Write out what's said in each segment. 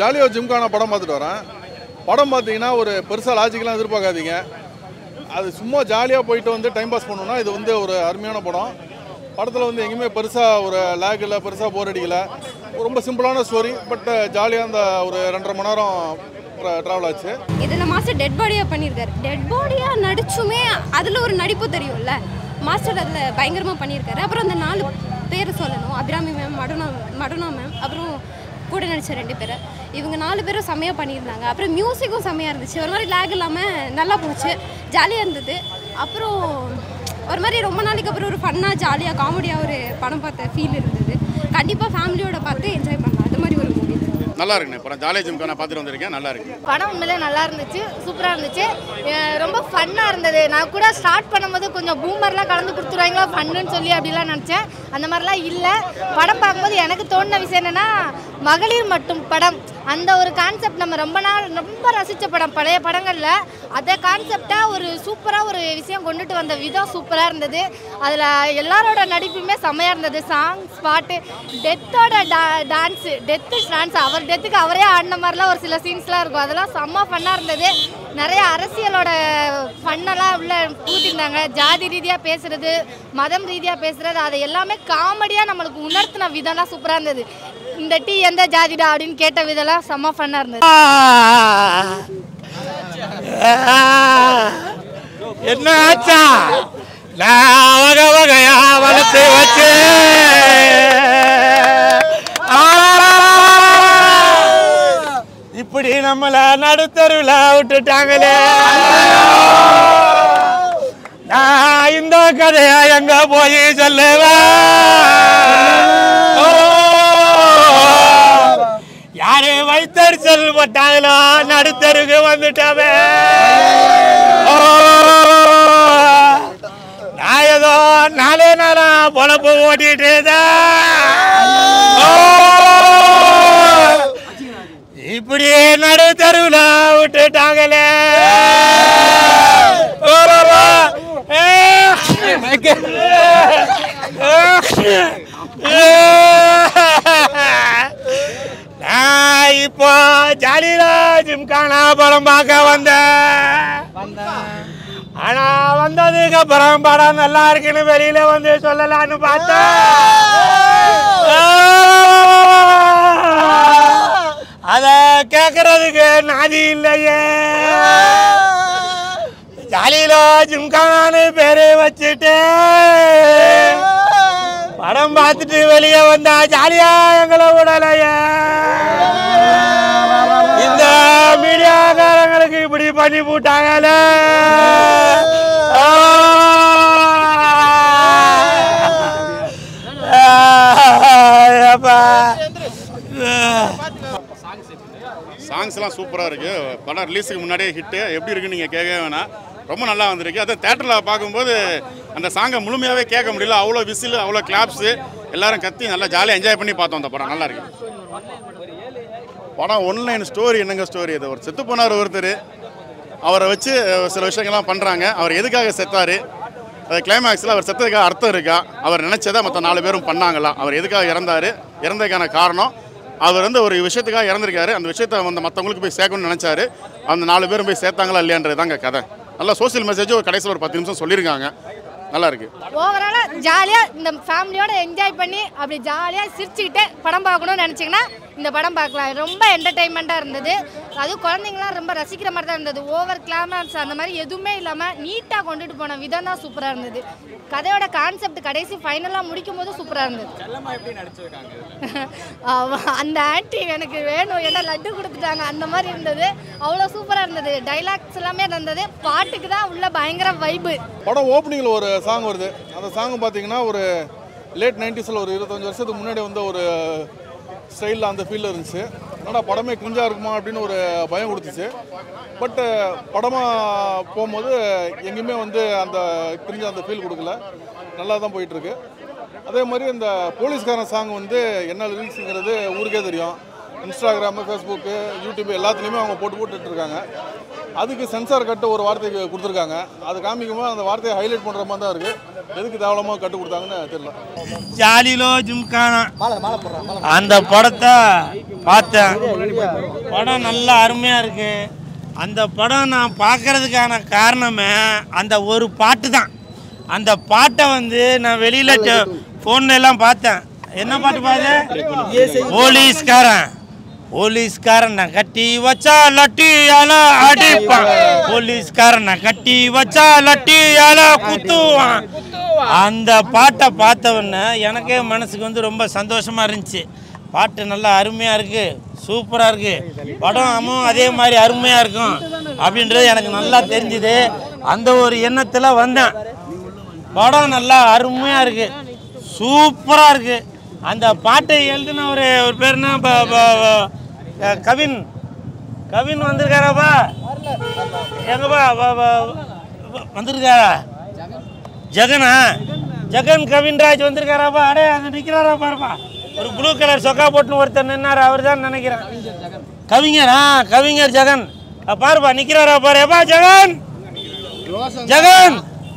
ஜாலியாக ஜிம்கான படம் பார்த்துட்டு வரேன் படம் பார்த்தீங்கன்னா ஒரு பெருசாக லாஜிக்கெலாம் எதிர்பார்க்காதீங்க அது சும்மா ஜாலியாக போயிட்டு வந்து டைம் பாஸ் பண்ணணும்னா இது வந்து ஒரு அருமையான படம் படத்தில் வந்து எங்கேயுமே பெருசாக ஒரு லேக் இல்லை பெருசாக போர் அடிக்கல ரொம்ப சிம்பிளான ஸ்டோரி பட் ஜாலியாக அந்த ஒரு ரெண்டரை மணி நேரம் ட்ராவல் ஆச்சு இதில் மாஸ்டர் டெட் பாடியாக பண்ணியிருக்காரு டெட் பாடியாக நடிச்சுமே அதில் ஒரு நடிப்பு தெரியும்ல மாஸ்டர் அதில் பயங்கரமாக பண்ணியிருக்காரு அப்புறம் அந்த நாலு பேர் சொல்லணும் அபிராமி மேம் மடுனா மடுனா மேம் அப்புறம் கூட நடித்த ரெண்டு பேர் இவங்க நாலு பேரும் செம்மையாக பண்ணியிருந்தாங்க அப்புறம் மியூசிக்கும் செம்மையாக இருந்துச்சு ஒரு மாதிரி லேக் இல்லாமல் நல்லா போச்சு ஜாலியாக இருந்தது அப்புறம் ஒரு மாதிரி ரொம்ப நாளைக்கு அப்புறம் ஒரு ஃபன்னாக ஜாலியாக காமெடியாக ஒரு படம் பார்த்த ஃபீல் இருந்தது கண்டிப்பாக ஃபேமிலியோட பார்த்து என்ஜாய் பண்ணலாம் அது மாதிரி ஒரு மூவி நல்லா இருக்குண்ணே படம் ஜாலியாக ஜிம்கான பார்த்துட்டு வந்திருக்கேன் நல்லா இருக்கு படம் உண்மையிலே நல்லா இருந்துச்சு சூப்பராக இருந்துச்சு அஹ் ரொம்ப ஃபன்னாக இருந்தது நான் கூட ஸ்டார்ட் பண்ணும்போது கொஞ்சம் பூமர்லாம் கலந்து கொடுத்துருவாங்களா ஃபன்னுன்னு சொல்லி அப்படிலாம் நினச்சேன் அந்த மாதிரிலாம் இல்லை படம் பார்க்கும்போது எனக்கு தோணுன விஷயம் என்னென்னா மகளிர் மட்டும் படம் அந்த ஒரு கான்செப்ட் நம்ம ரொம்ப நாள் ரொம்ப ரசித்த படம் பழைய படங்களில் அதை கான்செப்டாக ஒரு சூப்பராக ஒரு விஷயம் கொண்டுட்டு வந்த விதம் சூப்பராக இருந்தது அதில் எல்லாரோட நடிப்புமே செம்மையாக இருந்தது சாங்ஸ் பாட்டு டெத்தோட டா டான்ஸு டெத்து டான்ஸ் அவர் டெத்துக்கு அவரே ஆடின மாதிரிலாம் ஒரு சில சீன்ஸ்லாம் இருக்கும் அதெல்லாம் செம்ம ஃபன்னாக இருந்தது நிறைய அரசியலோட ஃபன்னெல்லாம் உள்ள ஊட்டியிருந்தாங்க ஜாதி ரீதியாக பேசுறது மதம் ரீதியாக பேசுறது அதை எல்லாமே காமெடியாக நம்மளுக்கு உணர்த்தின விதம்லாம் சூப்பராக இருந்தது இந்த டீ எந்த ஜாதிடா அப்படின்னு கேட்ட விதம்லாம் செம்ம ஃபன்னாக இருந்தது என்ன ஆச்சா நான் வகை வகையா வளர்த்து வச்சு இப்படி நம்மள நடுத்தருவில் விட்டுட்டாங்களே நான் இந்த கதையை எங்க போய் சொல்லுவேன் ஓ, யாரு வைத்தறிச்சல் பட்டாங்களோ நடுத்தருக்கு வந்துட்டாவே ஓ, நான் ஏதோ நாளே நாளா பொழப்பு ஓட்டிட்டு இருந்தேன். ஓ, இப்படி நடு தெருவில் விட்டுட்டாங்களே ஓ, ஏ, நான் இப்போ ஜாலிரா ஜிம்கானா படம் பார்க்க வந்தேன் ஆனா வந்ததுக்கு அப்புறம் படம் நல்லா இருக்குன்னு வெளியில வந்து சொல்லலாம்னு பார்த்தேன் அத கேக்குறதுக்கு நாதி இல்லையே ஜாலியிலோ ஜிம்கானான்னு பேரு வச்சுட்டு படம் பார்த்துட்டு வெளியே வந்தா ஜாலியா எங்களை விடலையே இந்த மீடியாக்காரங்களுக்கு இப்படி பண்ணி போட்டாங்களே ஆ! அப்பா. சாங்ஸ்லாம் சூப்பராக இருக்கு படம் ரிலீஸுக்கு முன்னாடியே ஹிட்டு எப்படி இருக்குன்னு நீங்கள் கேட்கவே வேணாம் ரொம்ப நல்லா வந்திருக்கு அதான் தேட்டரில் பார்க்கும்போது அந்த சாங்கை முழுமையாகவே கேட்க முடியல அவ்வளோ விசில் அவ்வளோ கிளாப்ஸு எல்லாரும் கத்தி நல்லா ஜாலியாக என்ஜாய் பண்ணி பார்த்தோம் அந்த படம் நல்லா இருக்கு படம் ஒன்லைன் ஸ்டோரி என்னங்க ஸ்டோரி அது ஒரு செத்து போனார் ஒருத்தர் அவரை வச்சு அஹ், சில விஷயங்கள்லாம் பண்ணுறாங்க அவர் எதுக்காக செத்தார் அது கிளைமேக்ஸில் அவர் செத்ததுக்காக அர்த்தம் இருக்கா அவர் நினச்சதை மற்ற நாலு பேரும் பண்ணாங்களா அவர் எதுக்காக இறந்தார் இறந்ததுக்கான காரணம் அவர் வந்து ஒரு விஷயத்துக்காக இறந்துருக்காரு அந்த விஷயத்தை வந்து மற்றவங்களுக்கு போய் சேர்க்கணும்னு நினச்சாரு அந்த நாலு பேரும் போய் சேர்த்தாங்களா இல்லையான்றது தாங்க கதை நல்லா சோஷியல் மெசேஜ் ஒரு கடைசியில் ஒரு பத்து நிமிஷம் சொல்லியிருக்காங்க நல்லா இருக்கு ஓவராலாக ஜாலியாக இந்த ஃபேமிலியோட என்ஜாய் பண்ணி அப்படி ஜாலியாக சிரிச்சுக்கிட்டு படம் பார்க்கணும்னு நினச்சிங்கன்னா இந்த படம் பார்க்கலாம் ரொம்ப என்டர்டைன்மெண்ட்டாக இருந்தது அதுவும் குழந்தைங்களாம் ரொம்ப ரசிக்கிற மாதிரி தான் இருந்தது ஓவர் கிளாமர்ஸ் அந்த மாதிரி எதுவுமே இல்லாமல் நீட்டாக கொண்டுட்டு போன விதம் தான் சூப்பராக இருந்தது கதையோட கான்செப்ட் கடைசி ஃபைனலாக முடிக்கும் போது சூப்பராக இருந்தது ஆமா, அந்த ஆன்ட்டி எனக்கு வேணும் ஏன்னா லட்டு கொடுத்துட்டாங்க அந்த மாதிரி இருந்தது அவ்வளோ சூப்பராக இருந்தது டைலாக்ஸ் எல்லாமே இருந்தது பாட்டுக்கு தான் உள்ள பயங்கர வைப்பு படம் ஓப்பனிங்கில் ஒரு சாங் வருது அந்த சாங் பார்த்தீங்கன்னா ஒரு லேட் நைன்டிஸில் ஒரு இருபத்தஞ்சி வருஷத்துக்கு முன்னாடி வந்த ஒரு ஸ்டைலில் அந்த ஃபீலில் இருந்துச்சு என்னடா படமே குஞ்சா இருக்குமா அப்படின்னு ஒரு பயம் கொடுத்துச்சு பட்டு படமாக போகும்போது எங்கேயுமே வந்து அந்த கிரிஞ்ச அந்த ஃபீல் கொடுக்கல நல்லா தான் போயிட்டுருக்கு அதே மாதிரி இந்த போலீஸ்காரன் சாங் வந்து என்ன லிரிக்ஸுங்கிறது ஊருக்கே தெரியும் இன்ஸ்டாகிராமு ஃபேஸ்புக்கு யூடியூப் எல்லாத்துலேயுமே அவங்க போட்டு போட்டுட்டு இருக்காங்க அதுக்கு சென்சார் கட்டு ஒரு வார்த்தைக்கு கொடுத்துருக்காங்க அது காமிக்கும்போது அந்த வார்த்தையை ஹைலைட் பண்ணுற மாதிரி தான் இருக்குது எதுக்கு தேவலமாக கட்டு கொடுத்தாங்கன்னு தெரியல ஜாலிலோ ஜிம்கானா அந்த படத்தை பார்த்தேன் படம் நல்லா அருமையாக இருக்கு அந்த படம் நான் பார்க்கறதுக்கான காரணமே அந்த ஒரு பாட்டு தான் அந்த பாட்டை வந்து நான் வெளியில் ஃபோன்ல எல்லாம் பார்த்தேன் என்ன பாட்டு பார்த்தேன் போலீஸ்காரன் போலீஸ்காரனை கட்டி வச்சா லட்டியால அடிப்பான் போலீஸ்காரனை கட்டி வச்சா லட்டியால குத்துவான் அந்த பாட்டை பார்த்தவொடனே எனக்கே மனசுக்கு வந்து ரொம்ப சந்தோஷமா இருந்துச்சு பாட்டு நல்லா அருமையாக இருக்கு சூப்பராக இருக்கு படமும் அதே மாதிரி அருமையாக இருக்கும் அப்படின்றது எனக்கு நல்லா தெரிஞ்சுது அந்த ஒரு எண்ணத்தில் வந்தேன் படம் நல்லா அருமையாக இருக்கு சூப்பராக இருக்கு அந்த பாட்டை எழுதின ஒரு ஒரு பேர் என்ன ப- ப- ப- அஹ் கவின் கவின் வந்திருக்காராப்பா எங்கப்பா வ- வ- வ- வந்திருக்காரா ஜெகனா ஜெகன் கவின்ராஜ் வந்திருக்காராப்பா அடே அங்கே நிற்கிறாரா பாருப்பா ஒரு ப்ளூ கலர் சொக்கா போட்டுன்னு ஒருத்தர் நின்னார் அவர் தான் நினைக்கிறேன் கவிஞர் ஆ கவிஞர் ஜெகன் அஹ் பாருப்பா நிற்கிறாரா பாரு எப்பா ஜெகன் ஜெகன்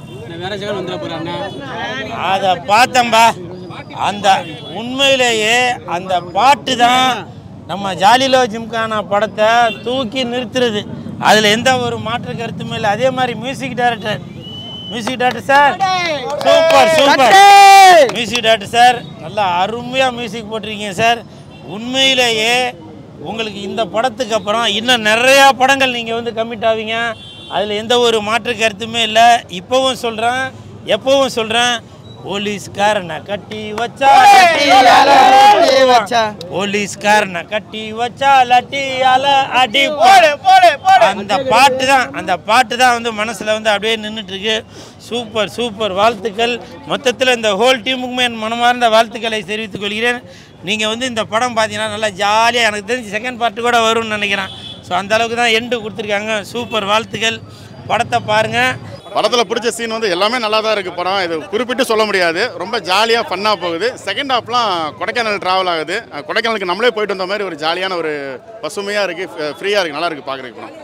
அதை பார்த்தம்பா அந்த உண்மையிலேயே அந்த பாட்டு தான் நம்ம ஜாலிலோ ஜிம்கானா படத்தை தூக்கி நிறுத்துறது அதில் எந்த ஒரு மாற்று கருத்துமே இல்லை அதே மாதிரி music director music director sir super super music director sir நல்லா அருமையாக மியூசிக் போட்டிருக்கீங்க சார் உண்மையிலேயே உங்களுக்கு இந்த படத்துக்கு அப்புறம் இன்னும் நிறையா படங்கள் நீங்கள் வந்து கமிட் ஆவீங்க அதில் எந்த ஒரு மாற்று கருத்துமே இல்லை இப்போவும் சொல்கிறேன் எப்பவும் சொல்கிறேன் போலீஸ்காரனை கட்டி வச்சா போலீஸ்காரனை கட்டி வச்சா லட்டியால அடி அந்த பாட்டு தான் அந்த பாட்டு தான் வந்து மனசில் வந்து அப்படியே நின்றுட்டு இருக்கு சூப்பர் சூப்பர் வாழ்த்துக்கள் மொத்தத்தில் இந்த ஹோல் டீமுக்குமே என் மனமார்ந்த வாழ்த்துக்களை தெரிவித்துக் கொள்கிறேன் நீங்கள் வந்து இந்த படம் பார்த்தீங்கன்னா நல்லா ஜாலியாக எனக்கு தெரிஞ்சு செகண்ட் பார்ட்டு கூட வரும்னு நினைக்கிறேன் ஸோ அந்த அளவுக்கு தான் எண்டு கொடுத்துருக்காங்க சூப்பர் வாழ்த்துக்கள் படத்தை பாருங்கள் படத்தில் பிடிச்ச சீன் வந்து எல்லாமே நல்லா தான் இருக்குது படம் இது குறிப்பிட்டு சொல்ல முடியாது ரொம்ப ஜாலியாக ஃபன்னாக போகுது செகண்ட் ஹாஃப்லாம் கொடைக்கானல் ட்ராவல் ஆகுது அஹ் கொடைக்கானலுக்கு நம்மளே போயிட்டு வந்த மாதிரி ஒரு ஜாலியான ஒரு பசுமையாக இருக்குது ஃப்ரீயாக இருக்குது நல்லா இருக்குது பார்க்குறதுக்கு படம்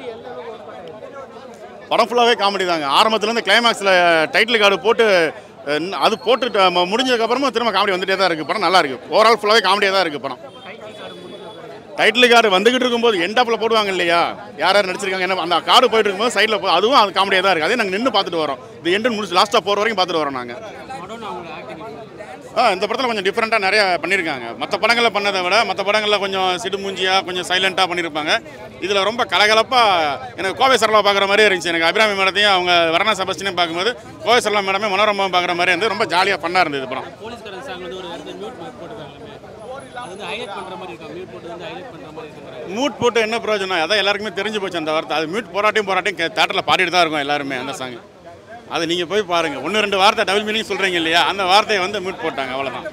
படம் ஃபுல்லாகவே காமெடி தாங்க ஆரம்பத்துலேருந்து கிளைமேக்ஸில் டைட்டில் கார்டு போட்டு அஹ், இன்னும் அது போட்டு ம- முடிஞ்சதுக்கப்புறமும் திரும்ப காமெடி வந்துட்டே தான் இருக்குது படம் நல்லா இருக்குது ஓவரால் ஃபுல்லாகவே காமெடியாக தான் இருக்குது படம் டைட்டில் கார்டு வந்துகிட்டு இருக்கும்போது எண்டாப்பில் போடுவாங்க இல்லையா யார் யார் நடிச்சிருக்காங்க என்ன அந்த கார்டு போயிட்டு இருக்கும்போது சைடில் போ அதுவும் அது காமெடியாக தான் இருக்குது அதே நாங்கள் நின்று பார்த்துட்டு வரோம் இது எண்டு முடிச்சு லாஸ்ட்டாக போகிற வரைக்கும் பார்த்துட்டு வரோம் நாங்கள் ஆ இந்த படத்தில் கொஞ்சம் டிஃப்ரெண்ட்டாக நிறைய பண்ணியிருக்காங்க மற்ற படங்களில் பண்ணதை விட மற்ற படங்களில் கொஞ்சம் சிடுமூஞ்சியாக கொஞ்சம் சைலண்ட்டாக பண்ணியிருப்பாங்க இதில் ரொம்ப கலகலப்பாக எனக்கு கோவை சரளா பார்க்குற மாதிரியே இருந்துச்சு எனக்கு அபிராமி மேடத்தையும் அவங்க வரணா செபஸ்டினையும் பார்க்கும்போது கோவை சரளா மேடமே மனோரமாவும் பார்க்குற மாதிரி இருந்து ரொம்ப ஜாலியாக ஃபன்னாக இருந்தது படம் போலீஸ்காரன் சாங் வந்து ஒரு இடத்துல மியூட் போட்டுருக்காங்க அது வந்து ஹைலைட் பண்ற மாதிரி இருக்கா மியூட் போட்டு வந்து ஹைலைட் பண்ற மாதிரி இருக்கிறாங்க மியூட் போட்டு என்ன பிரயோஜனம் அதான் எல்லாருக்குமே தெரிஞ்சு போச்சு அந்த வார்த்தை அது மியூட் போராட்டையும் போராட்டையும் தேட்டரில் பாடிட்டு தான் இருக்கும் எல்லாருமே அந்த சாங் அது நீங்கள் போய் பாருங்கள் ஒன்று ரெண்டு வார்த்தை டபுள் மீனிங் சொல்கிறீங்க இல்லையா அந்த வார்த்தையை வந்து மியூட் போட்டாங்க அவ்வளோதான்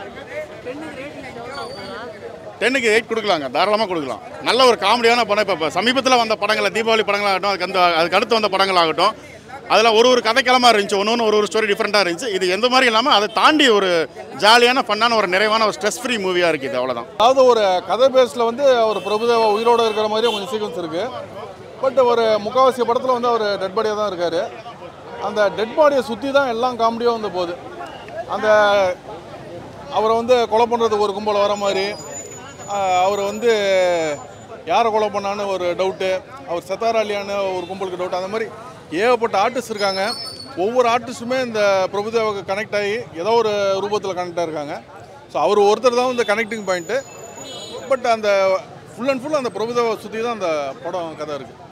டென்னுக்கு எயிட் கொடுக்கலாங்க தாராளமாக கொடுக்கலாம் நல்ல ஒரு காமெடியான படம் இப்போ சமீபத்தில் வந்த படங்கள் தீபாவளி படங்களாகட்டும் அதுக்கு அந்த அதுக்கு அடுத்து வந்த படங்களாகட்டும் அதில் ஒரு ஒரு கதைக்கிழமா இருந்துச்சு ஒன்று ஒன்று ஒரு ஒரு ஸ்டோரி டிஃப்ரெண்ட்டாக இருந்துச்சு இது எந்த மாதிரி இல்லாமல் அதை தாண்டி ஒரு ஜாலியான ஃபன்னான ஒரு நிறைவான ஒரு ஸ்ட்ரெஸ் ஃப்ரீ மூவியாக இருக்குது இது அவ்வளோதான் அதாவது ஒரு கதை பேஸில் வந்து அவர் பிரபுதேவா உயிரோடு இருக்கிற மாதிரியே கொஞ்சம் சீக்வன்ஸ் இருக்குது பட் ஒரு முக்காவாசி படத்தில் வந்து அவர் டெட் பாடியாக தான் இருக்கார் அந்த டெட் பாடியை சுற்றி தான் எல்லாம் காமெடியாக வந்து போகுது அந்த அவரை வந்து கொலை பண்ணுறதுக்கு ஒரு கும்பல் வர மாதிரி அவர் வந்து யாரை கொலை பண்ணான்னு ஒரு டவுட்டு அவர் செத்தாரா இல்லையான்னு ஒரு கும்பலுக்கு டவுட் அந்த மாதிரி ஏகப்பட்ட ஆர்டிஸ்ட் இருக்காங்க ஒவ்வொரு ஆர்டிஸ்ட்டுமே இந்த பிரபுதேவாவுக்கு கனெக்ட் ஆகி ஏதோ ஒரு ரூபத்தில் கனெக்ட் ஆகிருக்காங்க ஸோ அவர் ஒருத்தர் தான் இந்த கனெக்டிங் பாயிண்ட்டு பட் அந்த ஃபுல் அண்ட் ஃபுல் அந்த பிரபுதேவை சுற்றி தான் அந்த படம் கதை இருக்குது